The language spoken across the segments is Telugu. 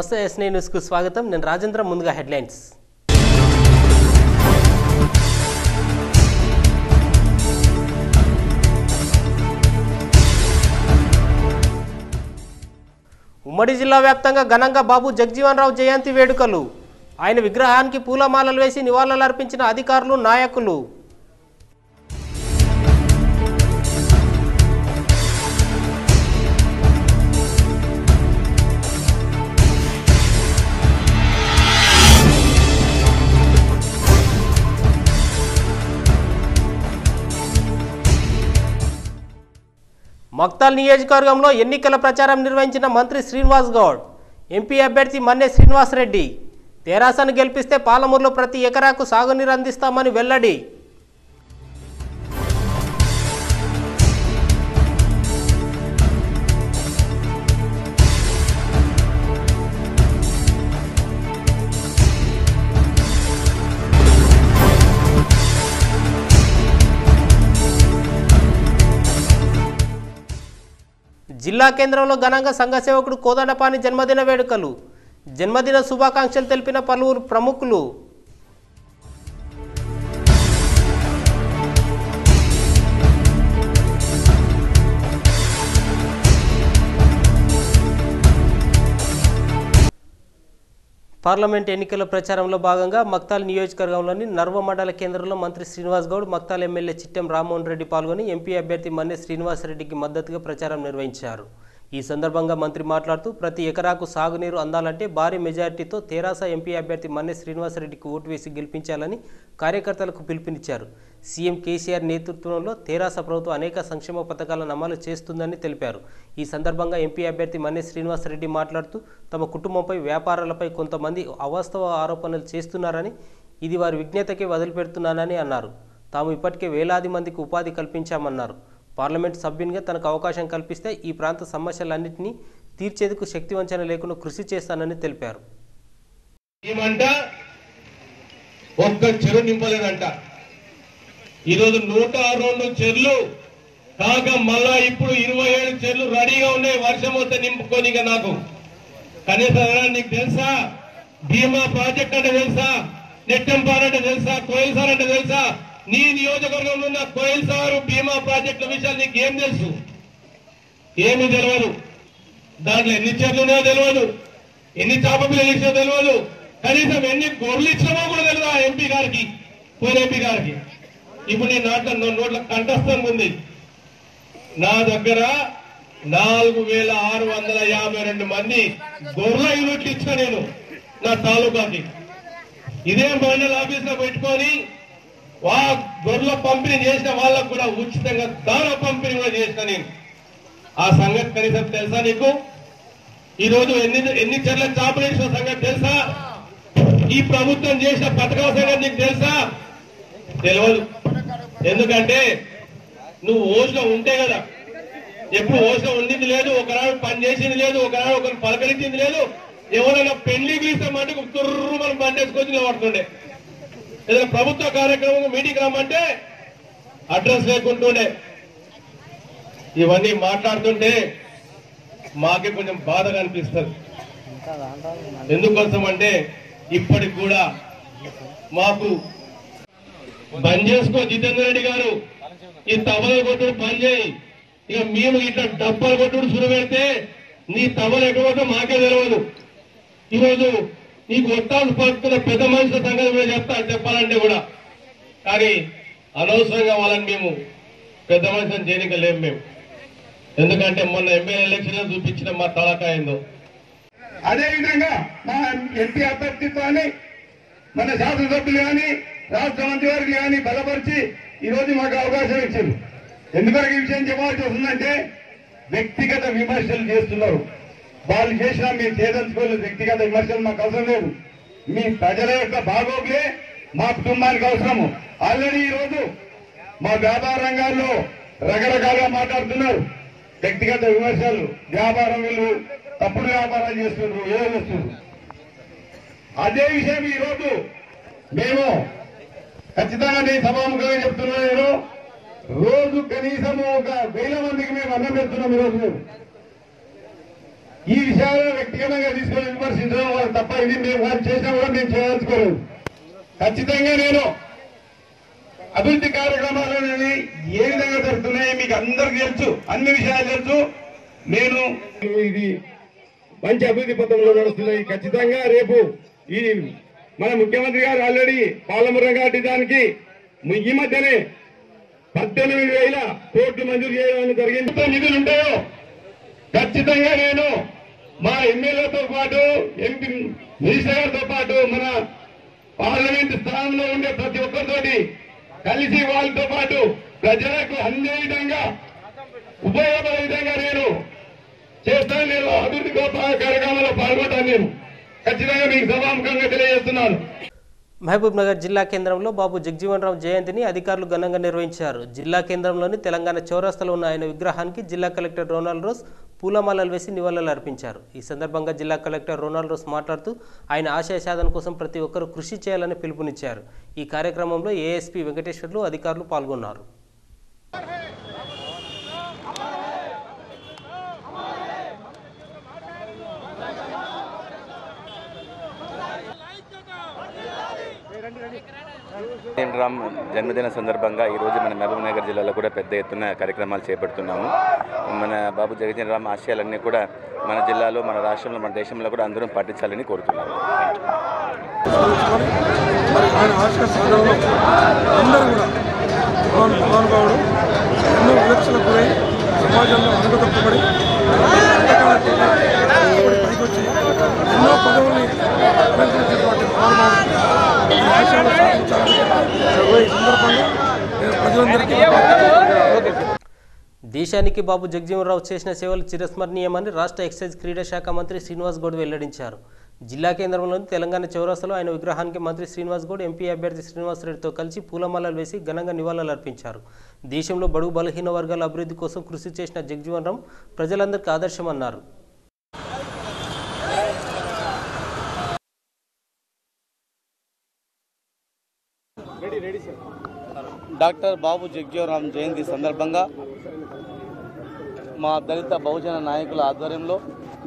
నమస్తే ఎస్నే న్యూస్కు స్వాగతం నేను రాజేంద్ర ముందుగా హెడ్లైన్స్ ఉమ్మడి జిల్లా వ్యాప్తంగా ఘనంగా బాబు జగజీవన్ రావు జయంతి వేడుకలు ఆయన విగ్రహానికి పూలమాలలు వేసి నివాళులర్పించిన అధికారులు నాయకులు మక్తాల్ నియోజకవర్గంలో ఎన్నికల ప్రచారం నిర్వహించిన మంత్రి శ్రీనివాస్ గౌడ్ ఎంపీ అభ్యర్థి మన్నె శ్రీనివాస్ రెడ్డి తెరాసను గెలిపిస్తే పాలమూరులో ప్రతి ఎకరాకు సాగునీరు అందిస్తామని వెల్లడి జిల్లా కేంద్రంలో ఘనంగా సంఘ సేవకుడు కోదండపాని జన్మదిన వేడుకలు జన్మదిన శుభాకాంక్షలు తెలిపిన పలువురు ప్రముఖులు పార్లమెంట్ ఎన్నికల ప్రచారంలో భాగంగా మక్తాల్ నియోజకవర్గంలోని నర్వ మండల కేంద్రంలో మంత్రి శ్రీనివాస్ గౌడ్ మక్తాల్ ఎమ్మెల్యే చిట్టెం రామ్మోహన్ రెడ్డి పాల్గొని ఎంపీ అభ్యర్థి మన్నె శ్రీనివాస్ రెడ్డికి మద్దతుగా ప్రచారం నిర్వహించారు ఈ సందర్భంగా మంత్రి మాట్లాడుతూ ప్రతి ఎకరాకు సాగునీరు అందాలంటే భారీ మెజారిటీతో తెరాస ఎంపీ అభ్యర్థి మన్నె శ్రీనివాసరెడ్డికి ఓటు వేసి గెలిపించాలని కార్యకర్తలకు పిలుపునిచ్చారు సీఎం కేసీఆర్ నేతృత్వంలో తెరాస ప్రభుత్వం అనేక సంక్షేమ పథకాలను అమలు చేస్తుందని తెలిపారు ఈ సందర్భంగా ఎంపీ అభ్యర్థి మన్నె శ్రీనివాసరెడ్డి మాట్లాడుతూ తమ కుటుంబంపై వ్యాపారాలపై కొంతమంది అవాస్తవ ఆరోపణలు చేస్తున్నారని ఇది వారి విజ్ఞతకే వదిలిపెడుతున్నానని అన్నారు తాము ఇప్పటికే వేలాది మందికి ఉపాధి కల్పించామన్నారు పార్లమెంట్ సభ్యునిగా తనకు అవకాశం కల్పిస్తే ఈ ప్రాంత సమస్యలన్నింటినీ తీర్చేందుకు శక్తివంచన లేకుండా కృషి చేస్తానని తెలిపారు ఏమంట ఒక్క చెరు నింపలేదంట ఈరోజు నూట రెండు చెర్లు కాక మళ్ళా ఇప్పుడు ఇరవై ఏడు చెర్లు రెడీగా ఉన్నాయి వర్షం వస్తే నింపుకొని ఇక నాకు కనీసం ఎవరైనా నీకు తెలుసా భీమా ప్రాజెక్ట్ అంటే తెలుసా నెట్టంపార్ అంటే తెలుసా కోయిల్ సార్ అంటే తెలుసా నీ నియోజకవర్గంలో ఉన్న కోయిల్ సారు భీమా ప్రాజెక్టుల విషయాలు నీకు ఏం తెలుసు ఏమీ తెలియదు దాంట్లో ఎన్ని చెట్లు ఉన్నాయో తెలియదు ఎన్ని చేప పిల్లలు ఇచ్చినా తెలియదు కనీసం ఎన్ని గొర్రెలు ఇచ్చినామో కూడా తెలియదు ఆ ఎంపీ గారికి పోయిన ఎంపీ గారికి ఇప్పుడు నీ నాట్ల నోట్ల కంఠస్థం ఉంది నా దగ్గర నాలుగు వేల ఆరు వందల యాభై రెండు మంది గొర్రెల యూనిట్లు ఇచ్చా నేను నా తాలూకాకి ఇదే మండల ఆఫీస్ లో పెట్టుకొని వా గొర్రెల పంపిణీ చేసిన వాళ్ళకు కూడా ఉచితంగా దాన పంపిణీ కూడా చేసిన నేను ఆ సంగతి కనీసం తెలుసా నీకు ఈ రోజు ఎన్ని ఎన్ని చెర్ల చేపలు వేసిన సంగతి తెలుసా ఈ ప్రభుత్వం చేసిన పథకాల సంగతి నీకు తెలుసా తెలియదు ఎందుకంటే నువ్వు ఓసిన ఉంటే కదా ఎప్పుడు ఓసిన ఉండింది లేదు ఒకనాడు పని చేసింది లేదు ఒకనాడు ఒకరు పలకరించింది లేదు ఎవరైనా పెళ్లి గీస్తే మటుకు తుర్రు మనం బండేసుకొని నిలబడుతుండే ఏదైనా ప్రభుత్వ కార్యక్రమం మీటింగ్ రమ్మంటే అడ్రస్ లేకుంటుండే ఇవన్నీ మాట్లాడుతుంటే మాకే కొంచెం బాధగా అనిపిస్తుంది ఎందుకోసం అంటే ఇప్పటికి కూడా మాకు బంద్ చేసుకో జితేందర్ రెడ్డి గారు ఈ తబల కొట్టుడు పని చేయి ఇక మేము ఇట్లా డబ్బలు కొట్టుడు సురు పెడితే నీ తబల ఎక్కడ మాకే తెలియదు ఈరోజు నీకు ఒట్టాలు పడుతున్న పెద్ద మనుషుల సంగతి కూడా చెప్తా చెప్పాలంటే కూడా కానీ అనవసరంగా వాళ్ళని మేము పెద్ద మనుషులను చేయనికలేము మేము ఎందుకంటే మొన్న ఎమ్మెల్యే ఎలక్షన్ లో చూపించిన మా తలకాయందో అదే విధంగా మా ఎంపీ అభ్యర్థిత్వాన్ని మన శాసనసభ్యులు కానీ రాష్ట్ర మంత్రి వారికి కానీ బలపరిచి ఈ రోజు మాకు అవకాశం ఇచ్చారు ఎందుకంటే ఈ విషయం చెప్పాల్సి వస్తుందంటే వ్యక్తిగత విమర్శలు చేస్తున్నారు వాళ్ళు చేసిన మీరు చేదలుచుకోలేదు వ్యక్తిగత విమర్శలు మాకు అవసరం లేదు మీ ప్రజల యొక్క బాగోగులే మా కుటుంబానికి అవసరము ఆల్రెడీ ఈ రోజు మా వ్యాపార రంగాల్లో రకరకాలుగా మాట్లాడుతున్నారు వ్యక్తిగత విమర్శలు వ్యాపారం వీళ్ళు తప్పుడు వ్యాపారాలు చేస్తున్నారు ఏదో చేస్తున్నారు అదే విషయం ఈ రోజు మేము ఖచ్చితంగా నేను సభాముఖంగా చెప్తున్నాను నేను రోజు కనీసం ఒక వేల మందికి మేము అన్నం పెడుతున్నాం ఈరోజు మేము ఈ విషయాలను వ్యక్తిగతంగా తీసుకొని విమర్శించడం వాళ్ళు తప్ప ఇది మేము వారు చేసినా కూడా మేము చేయదలుచుకోలేదు ఖచ్చితంగా నేను అభివృద్ధి కార్యక్రమాలని ఏ విధంగా జరుగుతున్నాయి మీకు అందరికీ తెలుసు అన్ని విషయాలు తెలుసు నేను ఇది మంచి అభివృద్ధి పథంలో నడుస్తున్నాయి ఖచ్చితంగా రేపు ఈ మన ముఖ్యమంత్రి గారు ఆల్రెడీ పాలమూరు ఘాటి దానికి ఈ మధ్యనే పద్దెనిమిది వేల కోట్లు మంజూరు చేయడం జరిగింది ఎంత నిధులు ఉంటాయో ఖచ్చితంగా నేను మా ఎమ్మెల్యేతో పాటు ఎంపీ మినిస్టర్ గారితో పాటు మన పార్లమెంట్ స్థానంలో ఉండే ప్రతి ఒక్కరితోటి కలిసి వాళ్ళతో పాటు ప్రజలకు అందే విధంగా ఉపయోగపడే విధంగా నేను చేస్తాను నేను అభివృద్ధి గొప్ప కార్యక్రమంలో పాల్గొంటాను నేను ఖచ్చితంగా మీకు సభాముఖంగా తెలియజేస్తున్నాను మహబూబ్ నగర్ జిల్లా కేంద్రంలో బాబు జగజీవన్ రావు జయంతిని అధికారులు ఘనంగా నిర్వహించారు జిల్లా కేంద్రంలోని తెలంగాణ చౌరస్తాలో ఉన్న ఆయన విగ్రహానికి జిల్లా కలెక్టర్ రొనాల్డ్ రోస్ పూలమాలలు వేసి నివాళులు అర్పించారు ఈ సందర్భంగా జిల్లా కలెక్టర్ రొనాల్డ్ రోస్ మాట్లాడుతూ ఆయన ఆశయ సాధన కోసం ప్రతి ఒక్కరూ కృషి చేయాలని పిలుపునిచ్చారు ఈ కార్యక్రమంలో ఏఎస్పీ వెంకటేశ్వర్లు అధికారులు పాల్గొన్నారు జగన్ రామ్ జన్మదిన సందర్భంగా ఈరోజు మన మహబూబ్ నగర్ జిల్లాలో కూడా పెద్ద ఎత్తున కార్యక్రమాలు చేపడుతున్నాము మన బాబు జగజీవన్ రామ్ ఆశయాలన్నీ కూడా మన జిల్లాలో మన రాష్ట్రంలో మన దేశంలో కూడా అందరం పాటించాలని కోరుతున్నాము మరి ఆయన ఆశయ సాధనలో అందరూ కూడా మహాన్ మహానుభావుడు ఎన్నో వివక్షలకు గురై సమాజంలో అనుగతపడి పైకి వచ్చి ఎన్నో పదవుల్ని అలంకరించినటువంటి మహానుభావుడు ఈ ఆశయాలు సాధించాలని ఈ సందర్భంగా నేను ప్రజలందరికీ దేశానికి బాబు జగజీవనరావు చేసిన సేవలు చిరస్మరణీయమని రాష్ట్ర ఎక్సైజ్ క్రీడా శాఖ మంత్రి శ్రీనివాస్ గౌడ్ వెల్లడించారు జిల్లా కేంద్రంలోని తెలంగాణ చౌరస్తాలో ఆయన విగ్రహానికి మంత్రి శ్రీనివాస్ గౌడ్ ఎంపీ అభ్యర్థి శ్రీనివాస్ రెడ్డితో కలిసి పూలమాలలు వేసి ఘనంగా నివాళులు అర్పించారు దేశంలో బడుగు బలహీన వర్గాల అభివృద్ధి కోసం కృషి చేసిన జగజీవన్ రామ్ ప్రజలందరికీ ఆదర్శమన్నారు డాక్టర్ బాబు జగ్జీవరామ్ జయంతి సందర్భంగా మా దళిత బహుజన నాయకుల ఆధ్వర్యంలో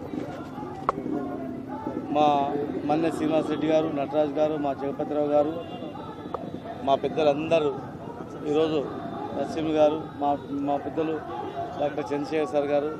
మా మన్నె శ్రీనివాసరెడ్డి గారు నటరాజు గారు మా జగపతిరావు గారు మా పెద్దలందరూ ఈరోజు నరసింహ గారు మా మా పెద్దలు డాక్టర్ చంద్రశేఖర్ సార్ గారు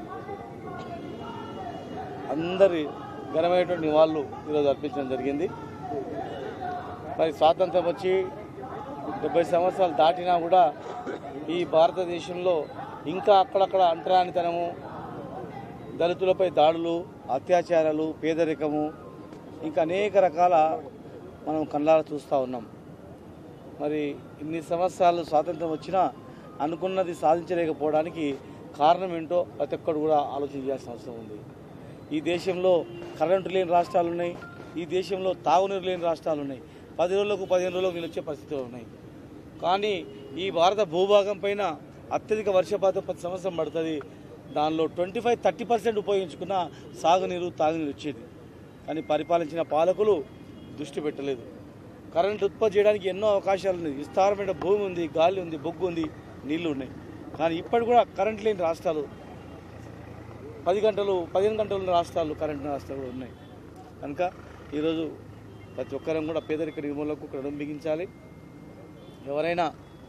అందరి ఘనమైనటువంటి నివాళులు ఈరోజు అర్పించడం జరిగింది మరి స్వాతంత్రం వచ్చి డెబ్బై సంవత్సరాలు దాటినా కూడా ఈ భారతదేశంలో ఇంకా అక్కడక్కడ అంటరానితనము దళితులపై దాడులు అత్యాచారాలు పేదరికము ఇంకా అనేక రకాల మనం కళ్ళారా చూస్తూ ఉన్నాం మరి ఇన్ని సంవత్సరాలు స్వాతంత్రం వచ్చినా అనుకున్నది సాధించలేకపోవడానికి కారణం ఏంటో ప్రతి ఒక్కరు కూడా ఆలోచన చేయాల్సిన అవసరం ఉంది ఈ దేశంలో కరెంటు లేని రాష్ట్రాలు ఉన్నాయి ఈ దేశంలో తాగునీరు లేని రాష్ట్రాలు ఉన్నాయి పది రోజులకు పదిహేను రోజులకు నీళ్ళు వచ్చే పరిస్థితులు ఉన్నాయి కానీ ఈ భారత భూభాగం పైన అత్యధిక వర్షపాతం ప్రతి సంవత్సరం పడుతుంది దానిలో ట్వంటీ ఫైవ్ థర్టీ పర్సెంట్ ఉపయోగించుకున్న సాగునీరు తాగునీరు వచ్చేది కానీ పరిపాలించిన పాలకులు దృష్టి పెట్టలేదు కరెంట్ ఉత్పత్తి చేయడానికి ఎన్నో అవకాశాలు ఉన్నాయి విస్తారమైన భూమి ఉంది గాలి ఉంది బొగ్గు ఉంది నీళ్లు ఉన్నాయి కానీ ఇప్పటి కూడా కరెంట్ లేని రాష్ట్రాలు పది గంటలు పదిహేను గంటలు ఉన్న రాష్ట్రాలు కరెంట్ ఉన్న రాష్ట్రాలు కూడా ఉన్నాయి కనుక ఈరోజు ప్రతి ఒక్కరం కూడా పేదరిక నిర్మూలనకు కడం బిగించాలి ఎవరైనా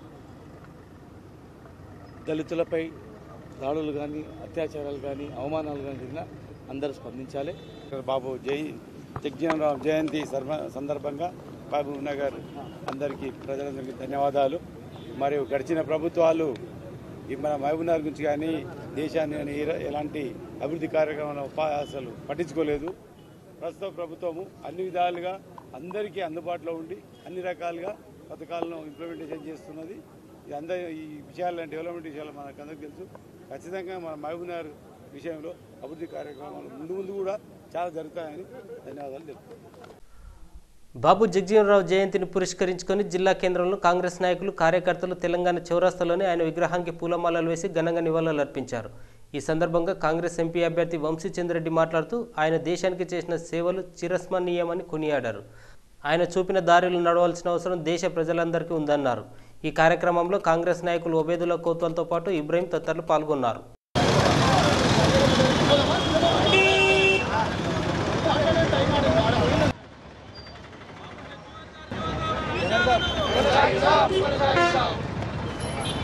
దళితులపై దాడులు కానీ అత్యాచారాలు కానీ అవమానాలు కానీ జరిగినా అందరూ స్పందించాలి డాక్టర్ బాబు జై జగ్జీవనరావు జయంతి సర్వ- సందర్భంగా మహబూబ్ నగర్ అందరికీ ప్రజలందరికీ ధన్యవాదాలు మరియు గడిచిన ప్రభుత్వాలు ఈ మన మహబూబ్ నగర్ గురించి కానీ దేశాన్ని కానీ ఏ- ఎలాంటి అభివృద్ధి కార్యక్రమాలు ప- అసలు పట్టించుకోలేదు ప్రస్తుత ప్రభుత్వము అన్ని విధాలుగా అందరికీ అందుబాటులో ఉండి అన్ని రకాలుగా పథకాలను ఇంప్లిమెంటేషన్ చేస్తున్నది ఇది అందరి ఈ విషయాలు డెవలప్మెంట్ విషయాలు మనకు అందరికీ తెలుసు ఖచ్చితంగా మన మహబూబ్ నగర్ విషయంలో అభివృద్ధి కార్యక్రమాలు ముందు ముందు కూడా చాలా జరుగుతాయని ధన్యవాదాలు తెలుపుతున్నాను బాబు జగజీవనరావు జయంతిని పురస్కరించుకొని జిల్లా కేంద్రంలో కాంగ్రెస్ నాయకులు కార్యకర్తలు తెలంగాణ చౌరస్తాలోనే ఆయన విగ్రహానికి పూలమాలలు వేసి ఘనంగా నివాళులు అర్పించారు ఈ సందర్భంగా కాంగ్రెస్ ఎంపీ అభ్యర్థి వంశీచంద్రెడ్డి మాట్లాడుతూ ఆయన దేశానికి చేసిన సేవలు చిరస్మరణీయమని కొనియాడారు ఆయన చూపిన దారిలో నడవాల్సిన అవసరం దేశ ప్రజలందరికీ ఉందన్నారు ఈ కార్యక్రమంలో కాంగ్రెస్ నాయకులు ఒబేదుల్లా కోత్వాల్తో పాటు ఇబ్రహీం తదితరులు పాల్గొన్నారు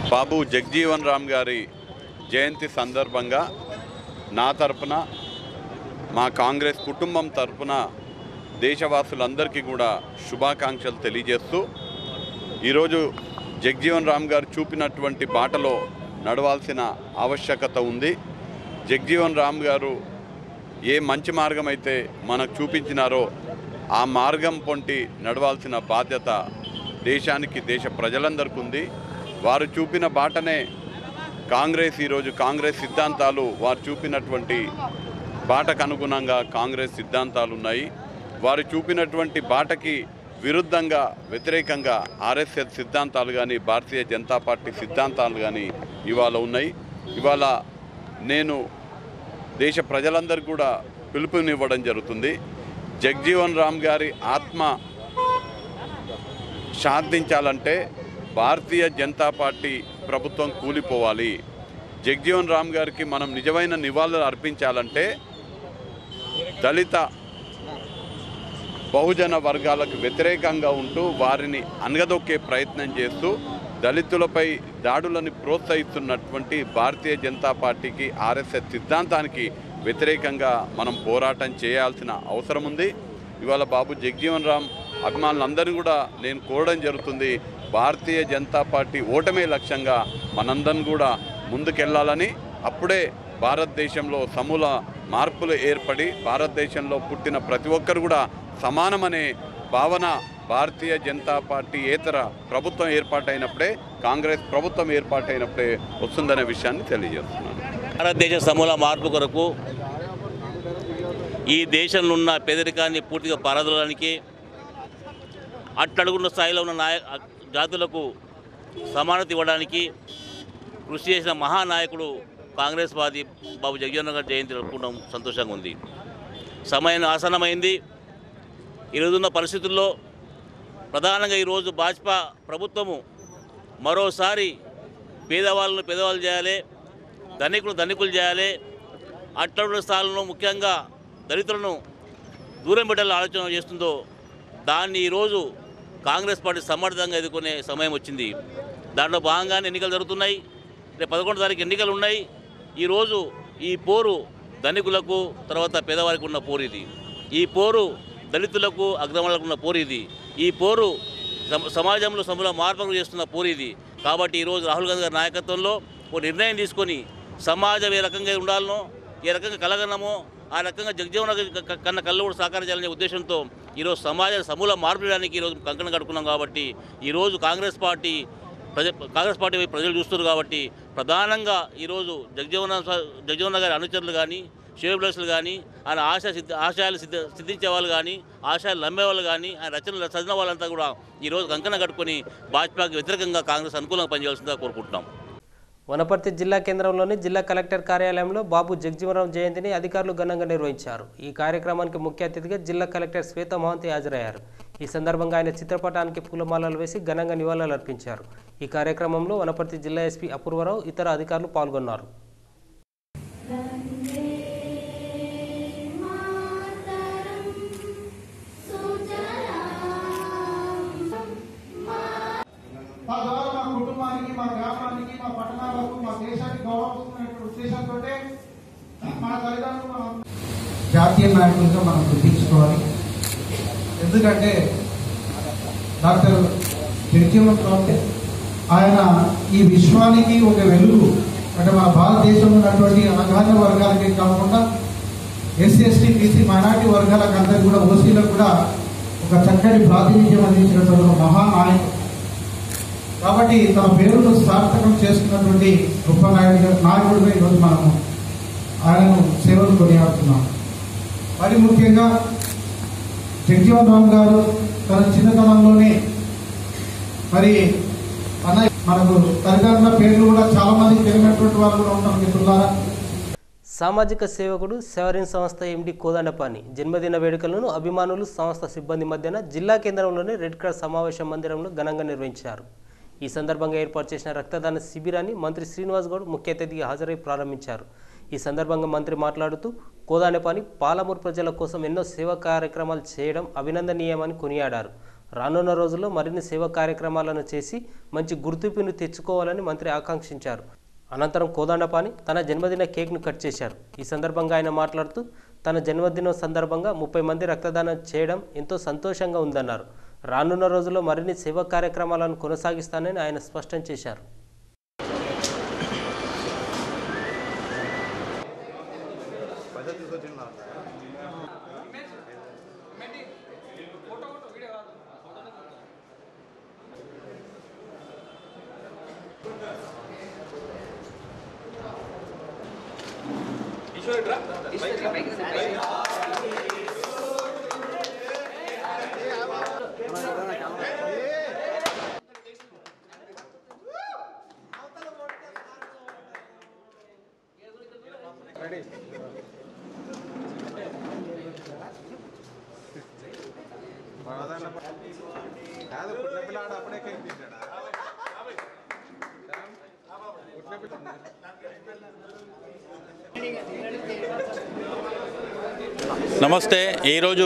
బాబు జగ్జీవన్ రామ్ గారి జయంతి సందర్భంగా నా తరపున మా కాంగ్రెస్ కుటుంబం తరపున దేశవాసులందరికీ కూడా శుభాకాంక్షలు తెలియజేస్తూ ఈరోజు జగ్జీవన్ రామ్ గారు చూపినటువంటి బాటలో నడవాల్సిన ఆవశ్యకత ఉంది జగ్జీవన్ రామ్ గారు ఏ మంచి మార్గం అయితే మనకు చూపించినారో ఆ మార్గం పొంటి నడవాల్సిన బాధ్యత దేశానికి దేశ ప్రజలందరికీ ఉంది వారు చూపిన బాటనే కాంగ్రెస్ ఈరోజు కాంగ్రెస్ సిద్ధాంతాలు వారు చూపినటువంటి బాటకు అనుగుణంగా కాంగ్రెస్ సిద్ధాంతాలు ఉన్నాయి వారు చూపినటువంటి బాటకి విరుద్ధంగా వ్యతిరేకంగా ఆర్ఎస్ఎస్ సిద్ధాంతాలు కానీ భారతీయ జనతా పార్టీ సిద్ధాంతాలు కానీ ఇవాళ ఉన్నాయి ఇవాళ నేను దేశ ప్రజలందరికీ కూడా పిలుపునివ్వడం జరుగుతుంది జగ్జీవన్ రామ్ గారి ఆత్మ శాంతించాలంటే భారతీయ జనతా పార్టీ ప్రభుత్వం కూలిపోవాలి జగ్జీవన్ రామ్ గారికి మనం నిజమైన నివాళులు అర్పించాలంటే దళిత బహుజన వర్గాలకు వ్యతిరేకంగా ఉంటూ వారిని అనగదొక్కే ప్రయత్నం చేస్తూ దళితులపై దాడులను ప్రోత్సహిస్తున్నటువంటి భారతీయ జనతా పార్టీకి ఆర్ఎస్ఎస్ సిద్ధాంతానికి వ్యతిరేకంగా మనం పోరాటం చేయాల్సిన అవసరం ఉంది ఇవాళ బాబు జగ్జీవన్ రామ్ అభిమానులందరినీ కూడా నేను కోరడం జరుగుతుంది భారతీయ జనతా పార్టీ ఓటమే లక్ష్యంగా మనందరం కూడా ముందుకెళ్లాలని అప్పుడే భారతదేశంలో సమూల మార్పులు ఏర్పడి భారతదేశంలో పుట్టిన ప్రతి ఒక్కరు కూడా సమానమనే భావన భారతీయ జనతా పార్టీ ఏతర ప్రభుత్వం ఏర్పాటైనప్పుడే కాంగ్రెస్ ప్రభుత్వం ఏర్పాటైనప్పుడే వస్తుందనే విషయాన్ని తెలియజేస్తున్నాను భారతదేశ సమూల మార్పు కొరకు ఈ దేశంలో ఉన్న పేదరికాన్ని పూర్తిగా పారదోలడానికి అట్టడుగున్న స్థాయిలో ఉన్న నాయ జాతులకు సమానత ఇవ్వడానికి కృషి చేసిన మహానాయకుడు కాంగ్రెస్ వాది బాబు జగజీవన్ గారి జయంతి జరుపుకోవడం సంతోషంగా ఉంది సమయం ఆసన్నమైంది ఈరోజున్న పరిస్థితుల్లో ప్రధానంగా ఈరోజు భాజపా ప్రభుత్వము మరోసారి పేదవాళ్ళను పేదవాళ్ళు చేయాలి ధనికులు ధనికులు చేయాలి అట్టడుగుల స్థాయిలను ముఖ్యంగా దళితులను దూరం పెట్టాలని ఆలోచన చేస్తుందో దాన్ని ఈరోజు కాంగ్రెస్ పార్టీ సమర్థంగా ఎదుర్కొనే సమయం వచ్చింది దాంట్లో భాగంగానే ఎన్నికలు జరుగుతున్నాయి రేపు పదకొండు తారీఖు ఎన్నికలు ఉన్నాయి ఈరోజు ఈ పోరు ధనికులకు తర్వాత పేదవారికి ఉన్న పోరు ఇది ఈ పోరు దళితులకు అగ్రమణులకు ఉన్న పోరు ఇది ఈ పోరు సమ- సమాజంలో సమూల మార్పులు చేస్తున్న పోరు ఇది కాబట్టి ఈరోజు రాహుల్ గాంధీ గారి నాయకత్వంలో ఒక నిర్ణయం తీసుకొని సమాజం ఏ రకంగా ఉండాలనో ఏ రకంగా కలగనమో ఆ రకంగా జగజీవన కన్న కళ్ళు కూడా సాకారం చేయాలనే ఉద్దేశంతో ఈరోజు సమాజ సమూల మార్పు చేయడానికి ఈరోజు కంకణం కట్టుకున్నాం కాబట్టి ఈరోజు కాంగ్రెస్ పార్టీ ప్రజ కాంగ్రెస్ పార్టీ వైపు ప్రజలు చూస్తున్నారు కాబట్టి ప్రధానంగా ఈరోజు జగజీవన జగజీవన గారి అనుచరులు కానీ షేబ్లస్లు కానీ ఆయన ఆశ సిద్ధ ఆశయాలు సిద్ధ సిద్ధించే వాళ్ళు కానీ ఆశయాలు నమ్మే వాళ్ళు కానీ ఆయన రచనలు చదివిన వాళ్ళంతా కూడా ఈరోజు కంకణం కట్టుకొని భాజపాకి వ్యతిరేకంగా కాంగ్రెస్ అనుకూలంగా పనిచేయాల్సిందిగా కోరుకుంటున్నాం వనపర్తి జిల్లా కేంద్రంలోని జిల్లా కలెక్టర్ కార్యాలయంలో బాబు జగజీవనరావు జయంతిని అధికారులు ఘనంగా నిర్వహించారు ఈ కార్యక్రమానికి ముఖ్య అతిథిగా జిల్లా కలెక్టర్ శ్వేత మహంతి హాజరయ్యారు ఈ సందర్భంగా ఆయన చిత్రపటానికి పూలమాలలు వేసి ఘనంగా నివాళులు అర్పించారు ఈ కార్యక్రమంలో వనపర్తి జిల్లా ఎస్పీ అపూర్వరావు ఇతర అధికారులు పాల్గొన్నారు తద్వారా మా కుటుంబానికి మా గ్రామానికి మా పట్టణాలకు మా దేశానికి గౌరవం వస్తున్న ఉద్దేశంతో మన తల్లిదండ్రులు మనం జాతీయ నాయకులుగా మనం గుర్తించుకోవాలి ఎందుకంటే డాక్టర్ జగజీవన్ రావు ఆయన ఈ విశ్వానికి ఒక వెలుగు అంటే మన భారతదేశంలో ఉన్నటువంటి అణగాహ్య వర్గాలకి కాకుండా ఎస్సీ ఎస్టీ బీసీ మైనార్టీ వర్గాలకు అందరికీ కూడా ఓసీలకు కూడా ఒక చక్కటి ప్రాతినిధ్యం అందించినటువంటి ఒక మహానాయకుడు కాబట్టి తన పేరును సార్థకం చేసుకున్నటువంటి గొప్ప నాయుడు నాయకుడిగా ఈరోజు మనము ఆయనను సేవలు కొనియాడుతున్నాం మరి ముఖ్యంగా జగజీవన్ రామ్ గారు తన చిన్నతనంలోనే మరి అన్న మనకు తల్లిదండ్రుల పేర్లు కూడా చాలా మంది తెలియనటువంటి వాళ్ళు కూడా ఉంటారు మిత్రులారా సామాజిక సేవకుడు సెవరిన్ సంస్థ ఎండి కోదండపాని జన్మదిన వేడుకలను అభిమానులు సంస్థ సిబ్బంది మధ్యన జిల్లా కేంద్రంలోని రెడ్ క్రాస్ సమావేశ మందిరంలో ఘనంగా నిర్వహించారు ఈ సందర్భంగా ఏర్పాటు చేసిన రక్తదాన శిబిరాన్ని మంత్రి శ్రీనివాస్ గౌడ్ ముఖ్య అతిథిగా హాజరై ప్రారంభించారు ఈ సందర్భంగా మంత్రి మాట్లాడుతూ కోదానేపాని పాలమూరు ప్రజల కోసం ఎన్నో సేవా కార్యక్రమాలు చేయడం అభినందనీయమని కొనియాడారు రానున్న రోజుల్లో మరిన్ని సేవా కార్యక్రమాలను చేసి మంచి గుర్తింపును తెచ్చుకోవాలని మంత్రి ఆకాంక్షించారు అనంతరం కోదండపాని తన జన్మదిన కేక్ను కట్ చేశారు ఈ సందర్భంగా ఆయన మాట్లాడుతూ తన జన్మదినం సందర్భంగా ముప్పై మంది రక్తదానం చేయడం ఎంతో సంతోషంగా ఉందన్నారు రానున్న రోజుల్లో మరిన్ని సేవా కార్యక్రమాలను కొనసాగిస్తానని ఆయన స్పష్టం చేశారు నమస్తే ఈరోజు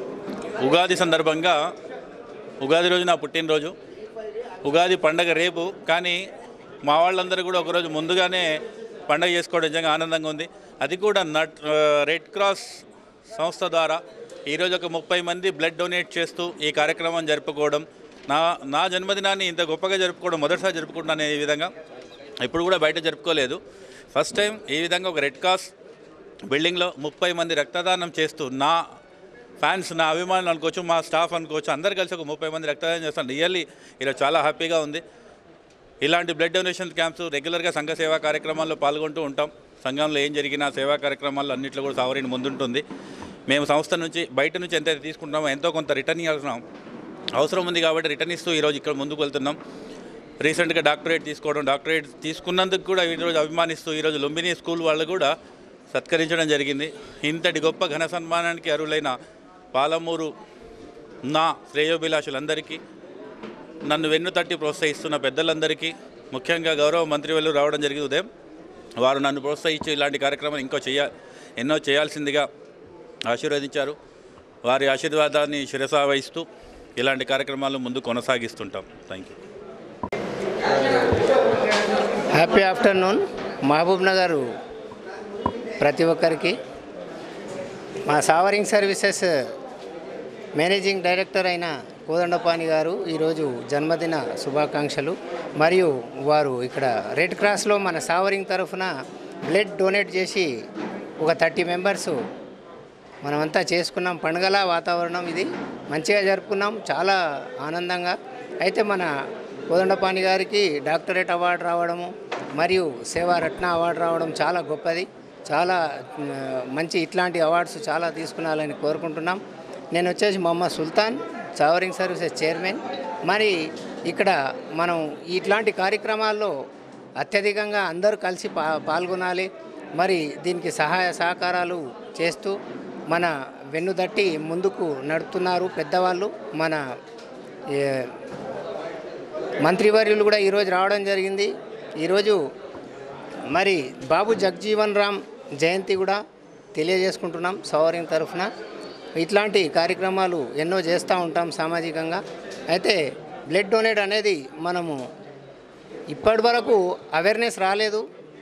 ఉగాది సందర్భంగా ఉగాది రోజు నా పుట్టినరోజు ఉగాది పండగ రేపు కానీ మా వాళ్ళందరూ కూడా ఒకరోజు ముందుగానే పండగ చేసుకోవడం నిజంగా ఆనందంగా ఉంది అది కూడా నట్ రెడ్ క్రాస్ సంస్థ ద్వారా ఈరోజు ఒక ముప్పై మంది బ్లడ్ డొనేట్ చేస్తూ ఈ కార్యక్రమం జరుపుకోవడం నా నా జన్మదినాన్ని ఇంత గొప్పగా జరుపుకోవడం మొదటిసారి జరుపుకుంటున్నాను ఈ విధంగా ఇప్పుడు కూడా బయట జరుపుకోలేదు ఫస్ట్ టైం ఈ విధంగా ఒక రెడ్ క్రాస్ బిల్డింగ్లో ముప్పై మంది రక్తదానం చేస్తూ నా ఫ్యాన్స్ నా అభిమానులు అనుకోవచ్చు మా స్టాఫ్ అనుకోవచ్చు అందరు కలిసి ఒక ముప్పై మంది రక్తదానం చేస్తాను రియల్లీ ఈరోజు చాలా హ్యాపీగా ఉంది ఇలాంటి బ్లడ్ డొనేషన్ క్యాంప్స్ రెగ్యులర్గా సంఘ సేవా కార్యక్రమాల్లో పాల్గొంటూ ఉంటాం సంఘంలో ఏం జరిగినా సేవా కార్యక్రమాల్లో అన్నింటిలో కూడా సావరిని ముందుంటుంది మేము సంస్థ నుంచి బయట నుంచి ఎంతైతే తీసుకుంటామో ఎంతో కొంత రిటర్న్ ఇవ్వాల్సిన అవసరం ఉంది కాబట్టి రిటర్న్ ఇస్తూ ఈరోజు ఇక్కడ ముందుకు వెళ్తున్నాం రీసెంట్గా డాక్టరేట్ తీసుకోవడం డాక్టరేట్ తీసుకున్నందుకు కూడా ఈరోజు అభిమానిస్తూ ఈరోజు లుంబిని స్కూల్ వాళ్ళు కూడా సత్కరించడం జరిగింది ఇంతటి గొప్ప ఘన సన్మానానికి అరులైన పాలమూరు నా శ్రేయోభిలాషులందరికీ నన్ను వెన్ను తట్టి ప్రోత్సహిస్తున్న పెద్దలందరికీ ముఖ్యంగా గౌరవ మంత్రి వాళ్ళు రావడం జరిగింది ఉదయం వారు నన్ను ప్రోత్సహించి ఇలాంటి కార్యక్రమం ఇంకో చేయ ఎన్నో చేయాల్సిందిగా ఆశీర్వదించారు వారి ఆశీర్వాదాన్ని శిరసా వహిస్తూ ఇలాంటి కార్యక్రమాలు ముందు కొనసాగిస్తుంటాం thank you happy afternoon Mahabubnagar ప్రతి ఒక్కరికి మా సావరింగ్ సర్వీసెస్ మేనేజింగ్ డైరెక్టర్ అయిన కోదండపాణి గారు ఈరోజు జన్మదిన శుభాకాంక్షలు మరియు వారు ఇక్కడ రెడ్ క్రాస్లో మన సావరింగ్ తరఫున బ్లడ్ డొనేట్ చేసి ఒక థర్టీ మెంబర్స్ మనమంతా చేసుకున్నాం పండుగల వాతావరణం ఇది మంచిగా జరుపుకున్నాం చాలా ఆనందంగా అయితే మన కోదండపాణి గారికి డాక్టరేట్ అవార్డు రావడము మరియు సేవారత్న అవార్డు రావడం చాలా గొప్పది చాలా మ్, మంచి ఇట్లాంటి అవార్డ్స్ చాలా తీసుకున్నాలని కోరుకుంటున్నాం నేను వచ్చేసి మొహమ్మద్ సుల్తాన్ చవరింగ్ సర్వీసెస్ చైర్మన్ మరి ఇక్కడ మనం ఇట్లాంటి కార్యక్రమాల్లో అత్యధికంగా అందరూ కలిసి పా పాల్గొనాలి మరి దీనికి సహాయ సహకారాలు చేస్తూ మన వెన్నుదట్టి ముందుకు నడుపుతున్నారు పెద్దవాళ్ళు మన ఏ, మంత్రివర్యులు కూడా ఈరోజు రావడం జరిగింది ఈరోజు మరి బాబు జగ్జీవన్ రామ్ జయంతి కూడా తెలియజేసుకుంటున్నాం సౌరింగ్ తరఫున ఇట్లాంటి కార్యక్రమాలు ఎన్నో చేస్తూ ఉంటాం సామాజికంగా అయితే బ్లడ్ డొనేట్ అనేది మనము ఇప్పటి వరకు అవేర్నెస్ రాలేదు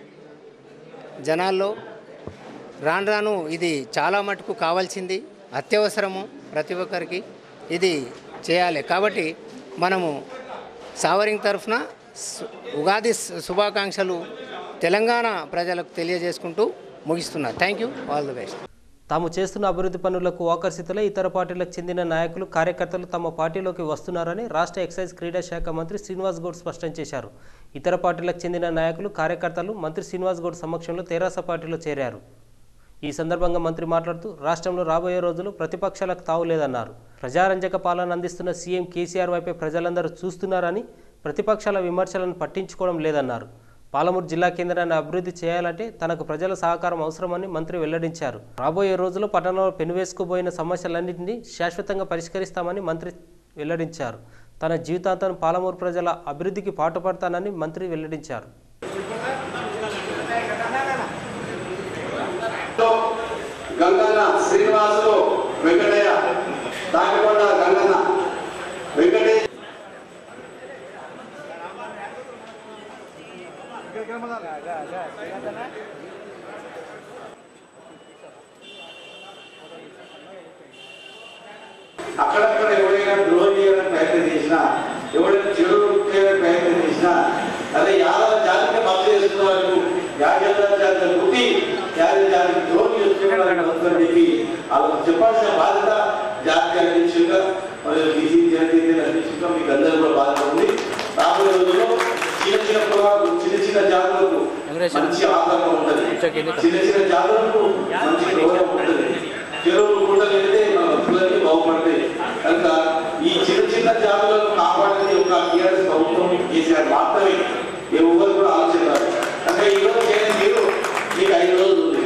జనాల్లో రాను రాను ఇది చాలా మటుకు కావాల్సింది అత్యవసరము ప్రతి ఒక్కరికి ఇది చేయాలి కాబట్టి మనము సావరింగ్ తరఫున సు- ఉగాది శు- శుభాకాంక్షలు తెలంగాణ ప్రజలకు తెలియజేసుకుంటూ ముగిస్తున్నా thank you all the best తాము చేస్తున్న అభివృద్ధి పనులకు ఆకర్షితులై ఇతర పార్టీలకు చెందిన నాయకులు కార్యకర్తలు తమ పార్టీలోకి వస్తున్నారని రాష్ట్ర ఎక్సైజ్ క్రీడా శాఖ మంత్రి శ్రీనివాస్ గౌడ్ స్పష్టం చేశారు ఇతర పార్టీలకు చెందిన నాయకులు కార్యకర్తలు మంత్రి శ్రీనివాస్ గౌడ్ సమక్షంలో తెరాస పార్టీలో చేరారు ఈ సందర్భంగా మంత్రి మాట్లాడుతూ రాష్ట్రంలో రాబోయే రోజులు ప్రతిపక్షాలకు తావు లేదన్నారు ప్రజారంజక పాలన అందిస్తున్న సీఎం కేసీఆర్ వైపే ప్రజలందరూ చూస్తున్నారని ప్రతిపక్షాల విమర్శలను పట్టించుకోవడం లేదన్నారు పాలమూరు జిల్లా కేంద్రాన్ని అభివృద్ధి చేయాలంటే తనకు ప్రజల సహకారం అవసరమని మంత్రి వెల్లడించారు రాబోయే రోజుల్లో పట్టణంలో పెనువేసుకుపోయిన సమస్యలన్నింటినీ శాశ్వతంగా పరిష్కరిస్తామని మంత్రి వెల్లడించారు తన జీవితాంతం పాలమూరు ప్రజల అభివృద్ధికి పాటుపడతానని మంత్రి వెల్లడించారు గంగన్న శ్రీనివాసులు వెంకటయ్య తాటికొండ గంగన్న అక్కడక్కడ ఎవరైనా ద్రోహం చేయడానికి ప్రయత్నం చేసినా ఎవరైనా చెడు చేయడానికి ప్రయత్నం చేసినా అదే యాదవ జాతిని మద్దతు చేస్తున్న వాళ్ళు యాదవ జాతిని పుట్టి యాదవ జాతికి ద్రోహం చేస్తున్న వాళ్ళని వద్దని చెప్పి వాళ్ళకు చెప్పాల్సిన బాధ్యత జాతీయ అధ్యక్షులుగా మరియు బీసీ జనతీయ అధ్యక్షులుగా మీకు అందరూ కూడా బాధ్యత ఉంది రాబోయే రోజుల్లో చిన్న చిన్న కులాలకు చిన్న చిన్న జాతులకు మంచి ఆదరణ ఉంటుంది చిన్న చిన్న జాతులకు మంచి గౌరవం ఉంటుంది చెరువులు కూడా వెళ్తే మన పిల్లలకి బాగుపడతాయి కనుక ఈ చిన్న చిన్న జాతులను కాపాడేది ఒక టీఆర్ఎస్ ప్రభుత్వం కేసీఆర్ మాత్రమే ఎవరు కూడా ఆలోచన రాదు కనుక ఈ రోజు చేయని మీరు మీకు ఐదు రోజులు ఉంది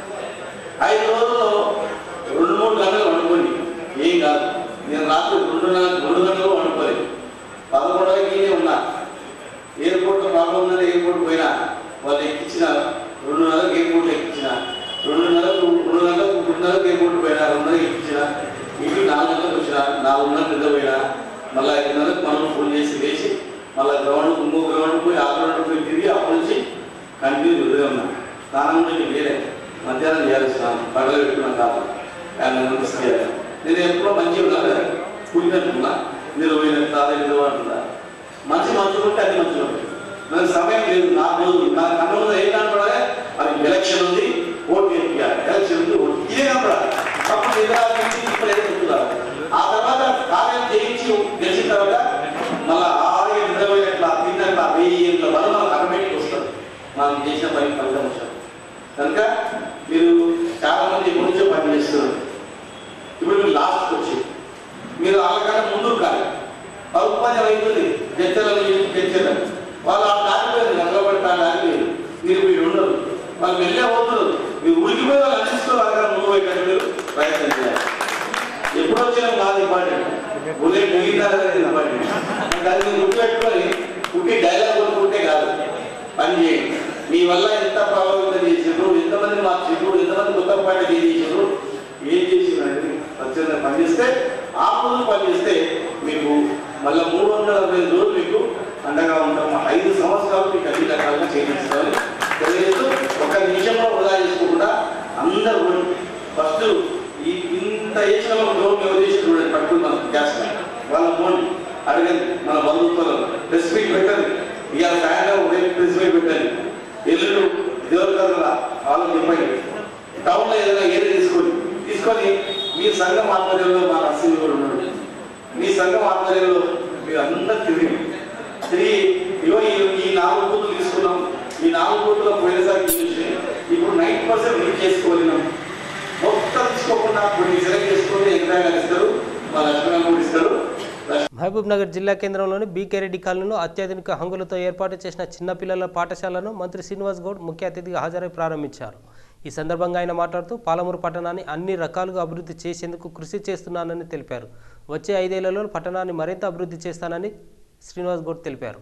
ఐదు రోజుల్లో రెండు మూడు గంటలు వండుకోండి ఏం కాదు నేను రాత్రి రెండున్నర రెండు గంటలు వండుకోలేదు పదకొండవకి ఉన్నా ఎయిర్పోర్ట్ ప్రాబ్లం ఉందని ఎయిర్పోర్ట్ పోయినా వాళ్ళు ఎక్కించిన రెండున్నరకు ఎయిర్పోర్ట్ ఎక్కించిన రెండున్నరకు రెండు గంటలకు రెండున్నరకు ఎయిర్పోర్ట్ పోయినా రెండున్నరకు ఎక్కించిన ఇంటికి నాలుగు గంటలకు వచ్చిన నాలుగున్నర నిద్ర పోయినా మళ్ళీ ఐదున్నరకు మనం ఫోన్ చేసి వేసి మళ్ళీ గ్రౌండ్ ఇంకో గ్రౌండ్ పోయి ఆ గ్రౌండ్ పోయి తిరిగి అప్పటి నుంచి కంటిన్యూ తిరుగుతూనే ఉన్నా స్నానం నుంచి వేరే మధ్యాహ్నం చేయాలి స్నానం పగలు పెట్టుకున్నా కాదు ఆయన చేయాలి నేను ఎప్పుడో మంచిగా ఉన్నా కూలినట్టున్నా మీరు పోయిన తాత అంటున్నా మంచి మంచులు ఉంటే అన్ని మంచులు ఉంటాయి నాకు సమయం లేదు నాలుగు రోజులు నా కన్నులో ఏం కనపడాలి అది ఎలక్షన్ ఉంది ఓటు వేయాలి ఎలక్షన్ ఉంది ఓటు ఇదే కనపడాలి అప్పుడు నిద్ర ఇప్పుడు ఏదో చెప్తున్నారు ఆ తర్వాత కార్యం చేయించి గెలిచిన తర్వాత మళ్ళా ఆరు నిద్రపోయినట్లా తిన్నట్లా వెయ్యి ఏళ్ళ వల్ల మనకు ఆటోమేటిక్ వస్తుంది మనం చేసిన పని ఫలితం వస్తుంది కనుక మీరు చాలా మంది ఎప్పటి నుంచో పని చేస్తున్నారు ఇప్పుడు మీరు లాస్ట్కి వచ్చి మీరు వాళ్ళకన్నా ముందుకు కాదు ఉపాధి అవుతుంది చర్చలు చర్చలు వాళ్ళు ఆ దాటిపోయారు రంగపడి ఆ దాటిపోయారు మీరు మీరు ఉండరు వాళ్ళు వెళ్ళే పోతున్నారు మీరు ఉడికిపోయి వాళ్ళు అందిస్తూ వాళ్ళ ముందు పోయేటట్టు మీరు ప్రయత్నం చేయాలి ఎప్పుడు వచ్చినా కాదు ఇంపార్టెంట్ ఉదయం ముగిందా ఇంపార్టెంట్ దాన్ని మీరు గుర్తుపెట్టుకొని పుట్టి డైలాగ్ కొనుక్కుంటే కాదు పని చేయండి మీ వల్ల ఎంత ప్రభావితం చేసిండ్రు ఎంతమంది మార్చిండ్రు ఎంతమంది కొత్త పార్టీ ఏం చేసిండ్రు ఏం చేసిండ్రు స్వచ్ఛంగా పనిచేస్తే ఆ రోజు పనిచేస్తే మీకు మళ్ళీ మూడు వందల అరవై ఐదు రోజులు మీకు అండగా ఉంటాం ఐదు సంవత్సరాలు మీకు అన్ని రకాలుగా చేయించుకోవాలి తెలియదు ఒక నిమిషంలో వృధా చేసుకోకుండా అందరూ ఫస్ట్ ఈ ఇంత చేసిన గౌరవం ఎవరు చేసి చూడండి పట్టుకుని మనం చేస్తాం వాళ్ళ ఫోన్ అడగండి మన బంధుత్వాలు ప్రెస్ మీట్ పెట్టండి ఇవాళ సాయంత్రం రేపు ప్రెస్ మీట్ పెట్టండి ఎల్లుండు దేవుడు కదా వాళ్ళని చెప్పండి టౌన్లో ఏదైనా ఏరియా తీసుకోండి తీసుకొని మీ సంఘం ఆధ్వర్యంలో మా నర్సింగ్ కూడా ఉన్నాడు మీ సంఘం ఆధ్వర్యంలో మీరు అందరు తిరిగి తిరిగి ఇగో ఈ ఈ నాలుగు బూతులు తీసుకున్నాం ఈ నాలుగు బూతులు పోయినసారి చూసి ఇప్పుడు నైన్ పర్సెంట్ రీచ్ చేసుకోగలిగినాం మొత్తం తీసుకోకుండా కొన్ని సెలెక్ట్ చేసుకొని ఎగ్జామ్ ఇస్తారు మా లక్ష్మణ కూడా ఇస్తారు మహబూబ్ నగర్ జిల్లా కేంద్రంలోని బీకే రెడ్డి కాలనీలో అత్యాధునిక హంగులతో ఏర్పాటు చేసిన చిన్నపిల్లల పాఠశాలను మంత్రి శ్రీనివాస్ గౌడ్ ముఖ్య అతిథిగా హాజరై ప్రారంభించారు ఈ సందర్భంగా ఆయన మాట్లాడుతూ పాలమూరు పట్టణాన్ని అన్ని రకాలుగా అభివృద్ధి చేసేందుకు కృషి చేస్తున్నానని తెలిపారు వచ్చే ఐదేళ్లలో పట్టణాన్ని మరింత అభివృద్ధి చేస్తానని శ్రీనివాస్ గౌడ్ తెలిపారు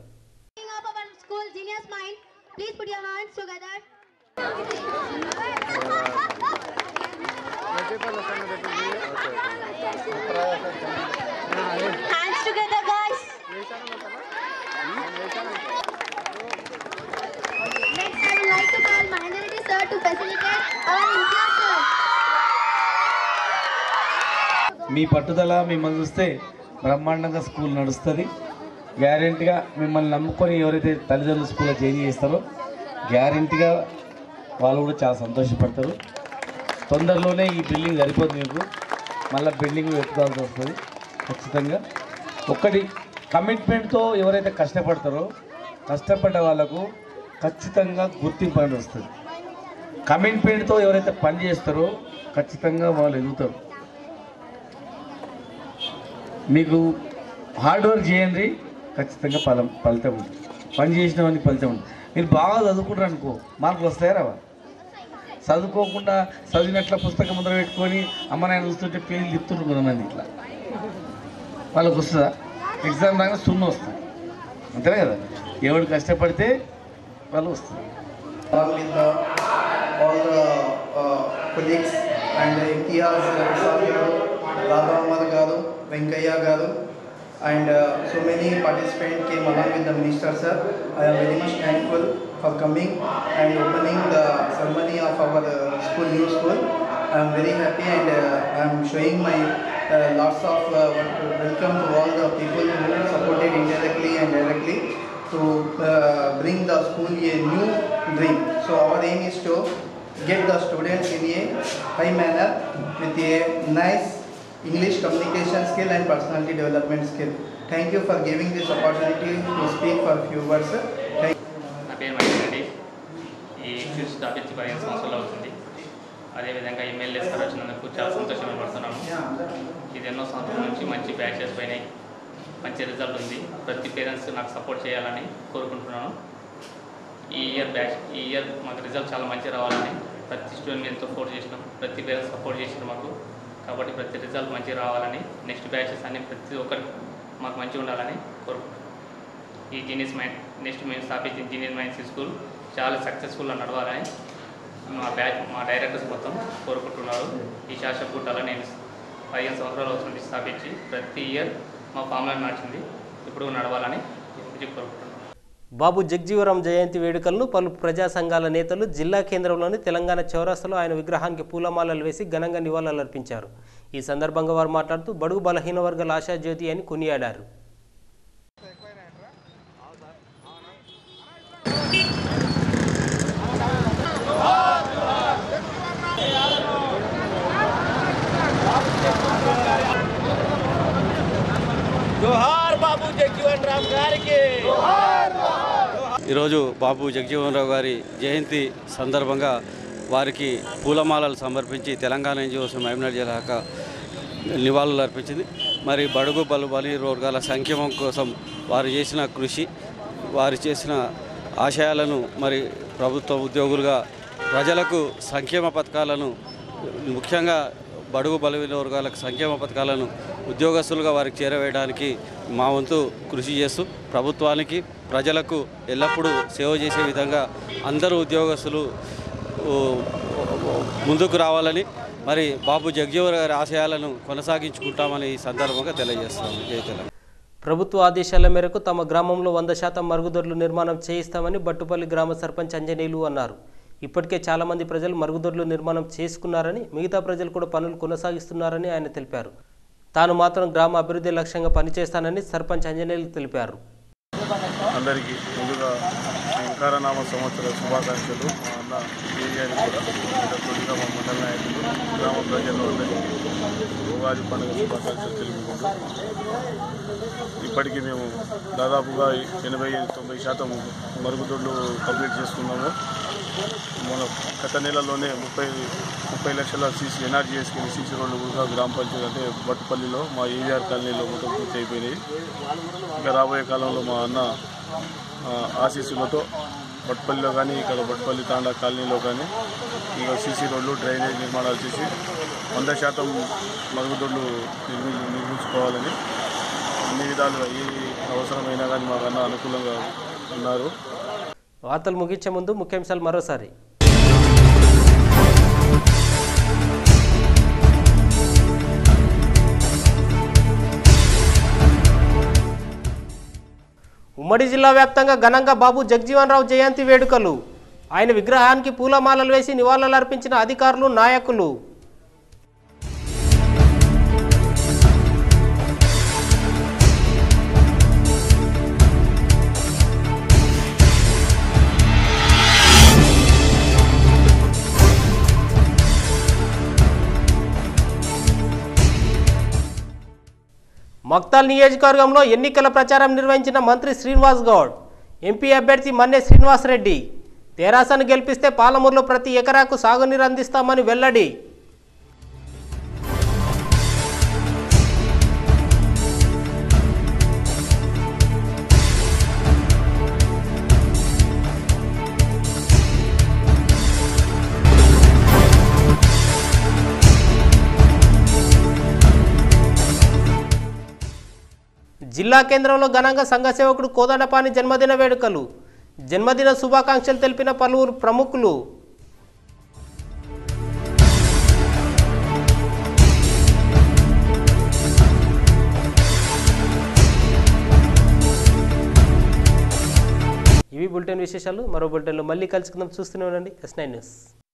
School genius mind, please put your hands together. Hands together, guys. Next, I would like to call Mahendra Reddy sir to facilitate our introduction. మీ పట్టుదల మిమ్మల్ని చూస్తే బ్రహ్మాండంగా స్కూల్ నడుస్తుంది గ్యారెంటీగా మిమ్మల్ని నమ్ముకొని ఎవరైతే తల్లిదండ్రులు స్కూల్లో జాయిన్ చేస్తారో గ్యారెంటీగా వాళ్ళు కూడా చాలా సంతోషపడతారు తొందరలోనే ఈ బిల్డింగ్ సరిపోతుంది మీకు మళ్ళీ బిల్డింగ్ వెతుకోవాల్సి వస్తుంది ఖచ్చితంగా ఒక్కటి కమిట్మెంట్తో ఎవరైతే కష్టపడతారో కష్టపడ్డ వాళ్ళకు ఖచ్చితంగా గుర్తింపు అనేది వస్తుంది కమిట్మెంట్తో ఎవరైతే పని చేస్తారో ఖచ్చితంగా వాళ్ళు ఎదుగుతారు మీకు హార్డ్ వర్క్ చేయండి ఖచ్చితంగా ఫలం ఫలితం ఉంటుంది పని చేసిన వానికి ఫలితం ఉంటుంది మీరు బాగా చదువుకుంటారు అనుకో మార్కులు వస్తాయా రావా చదువుకోకుండా చదివినట్ల పుస్తకం ముందర పెట్టుకొని అమ్మ నాయన చూస్తుంటే పేర్లు తిప్పుతుంటారు కొంతమంది ఇట్లా వాళ్ళకి వస్తుందా ఎగ్జామ్ రాగానే సున్నా వస్తుంది అంతేనే కదా ఎవడు కష్టపడితే వాళ్ళు వస్తుంది along with the, all the uh, colleagues and Imtiaz Vishal Garu, Radha Ahmad Garu, Venkaya Garu, and uh, so many participants came along with the minister sir. I am very much thankful for coming and opening the ceremony of our uh, school, new school. I am very happy and uh, I am showing my uh, lots of uh, welcome to all the people who supported indirectly and directly to uh, bring the school a new dream. So our aim is to get the students in a high manner with a nice English communication skill and personality development skill. Thank you for giving this opportunity to speak for a few words. Thank నా పేరు మహేష్ ఈ ఇన్స్టిట్యూట్ స్థాపించి పదిహేను సంవత్సరాలు అవుతుంది అదేవిధంగా ఎమ్మెల్యే సార్ వచ్చినందుకు చాలా సంతోషంగా పడుతున్నాము ఇది ఎన్నో సంవత్సరాల నుంచి మంచి బ్యాచెస్ పోయినాయి మంచి రిజల్ట్ ఉంది ప్రతి పేరెంట్స్ నాకు సపోర్ట్ చేయాలని కోరుకుంటున్నాను ఈ ఇయర్ బ్యాచ్ ఈ ఇయర్ మాకు రిజల్ట్ చాలా మంచి రావాలని ప్రతి స్టూడెంట్ ఎంతో సపోర్ట్ చేసినాం ప్రతి పేరెంట్స్ సపోర్ట్ చేసినారు మాకు కాబట్టి ప్రతి రిజల్ట్ మంచిగా రావాలని నెక్స్ట్ బ్యాచెస్ అన్ని ప్రతి ఒక్కరు మాకు మంచిగా ఉండాలని కోరుకుంటున్నాను ఈ జీనియస్ మైండ్ నెక్స్ట్ మేము స్థాపించిన జీనియస్ మైండ్స్ స్కూల్ చాలా సక్సెస్ఫుల్గా నడవాలని మా బ్యాచ్ మా డైరెక్టర్స్ మొత్తం కోరుకుంటున్నారు ఈ శాసన గుట్టాల నేను పదిహేను సంవత్సరాలు అవుతుంది స్థాపించి ప్రతి ఇయర్ మా ఫామ్లో నడిచింది ఇప్పుడు నడవాలని ఇది కోరుకుంటున్నాను బాబు జగ్జీవరాం జయంతి వేడుకలను పలు ప్రజా సంఘాల నేతలు జిల్లా కేంద్రంలోని తెలంగాణ చౌరస్తలో ఆయన విగ్రహానికి పూలమాలలు వేసి ఘనంగా నివాళులర్పించారు ఈ సందర్భంగా వారు మాట్లాడుతూ బడుగు బలహీన వర్గాల ఆశాజ్యోతి అని కొనియాడారు జోహార్ బాబు జగ్జీవన్ రామ్ గారికి ఈరోజు బాబు జగజీవన్ రావు గారి జయంతి సందర్భంగా వారికి పూలమాలలు సమర్పించి తెలంగాణ ఎన్జిఓస్ మహబూబ్నగర్ జిల్లాక నివాళులు అర్పించింది మరి బడుగు బలు బలి వర్గాల సంక్షేమం కోసం వారు చేసిన కృషి వారు చేసిన ఆశయాలను మరి ప్రభుత్వ ఉద్యోగులుగా ప్రజలకు సంక్షేమ పథకాలను ముఖ్యంగా బడుగు బలహీన వర్గాలకు సంక్షేమ పథకాలను ఉద్యోగస్తులుగా వారికి చేరవేయడానికి మా వంతు కృషి చేస్తూ ప్రభుత్వానికి ప్రజలకు ఎల్లప్పుడూ సేవ చేసే విధంగా అందరూ ఉద్యోగస్తులు ఊ, ముందుకు రావాలని మరి బాబు జగజీవన్ గారి ఆశయాలను కొనసాగించుకుంటామని ఈ సందర్భంగా తెలియజేస్తాము జై తెలంగాణ ప్రభుత్వ ఆదేశాల మేరకు తమ గ్రామంలో వంద శాతం మరుగుదొడ్లు నిర్మాణం చేయిస్తామని బట్టుపల్లి గ్రామ సర్పంచ్ అంజనీయులు అన్నారు ఇప్పటికే చాలామంది ప్రజలు మరుగుదొడ్లు నిర్మాణం చేసుకున్నారని మిగతా ప్రజలు కూడా పనులు కొనసాగిస్తున్నారని ఆయన తెలిపారు తాను మాత్రం గ్రామ అభివృద్ధి లక్ష్యంగా పనిచేస్తానని సర్పంచ్ అంజనీయులు తెలిపారు అందరికీ ముందుగా శంకరనామ సంవత్సర శుభాకాంక్షలు మా అన్న ఏరియాని కూడా తొలిగా మా మండల నాయకులు గ్రామ ప్రజలు అందరికీ ఉగాది పండుగ శుభాకాంక్షలు తెలుపుకుంటూ ఇప్పటికీ మేము దాదాపుగా ఎనభై తొంభై శాతం మరుగుదొడ్లు కంప్లీట్ చేసుకున్నాము మన గత నెలలోనే ముప్పై ముప్పై లక్షల సీసీ ఎన్ఆర్జీఎస్కి సీసీ రోడ్లు కూడా గ్రామ పంచాయతీ అంటే బట్టుపల్లిలో మా ఏవిఆర్ కాలనీలో మొత్తం పూర్తి అయిపోయినాయి ఇంకా రాబోయే కాలంలో మా అన్న ఆ, ఆశీస్సులతో బట్పల్లిలో కానీ ఇక్కడ బట్పల్లి తాండా కాలనీలో కానీ ఇంకా సీసీ రోడ్లు డ్రైనేజ్ నిర్మాణాలు చేసి వంద శాతం మరుగుదొడ్లు నిర్మి నిర్మించుకోవాలని అన్ని విధాలుగా ఏ అవసరమైనా కానీ మాకన్నా అనుకూలంగా ఉన్నారు వార్తలు ముగించే ముందు ముఖ్యాంశాలు మరోసారి ఉమ్మడి జిల్లా వ్యాప్తంగా ఘనంగా బాబు జగ్జీవన్ రావు జయంతి వేడుకలు ఆయన విగ్రహానికి పూలమాలలు వేసి నివాళులర్పించిన అధికారులు నాయకులు మక్తాల్ నియోజకవర్గంలో ఎన్నికల ప్రచారం నిర్వహించిన మంత్రి శ్రీనివాస్ గౌడ్ ఎంపీ అభ్యర్థి మన్నె శ్రీనివాస్ రెడ్డి తెరాసను గెలిపిస్తే పాలమూరులో ప్రతి ఎకరాకు సాగునీరు అందిస్తామని వెల్లడి జిల్లా కేంద్రంలో ఘనంగా సంఘ సేవకుడు కోదండపాని జన్మదిన వేడుకలు జన్మదిన శుభాకాంక్షలు తెలిపిన పలువురు ప్రముఖులు ఇవి బులెటిన్ విశేషాలు మరో బులెటిన్లో మళ్ళీ కలుసుకుందాం చూస్తూనే ఉండండి ఎస్ నైన్ న్యూస్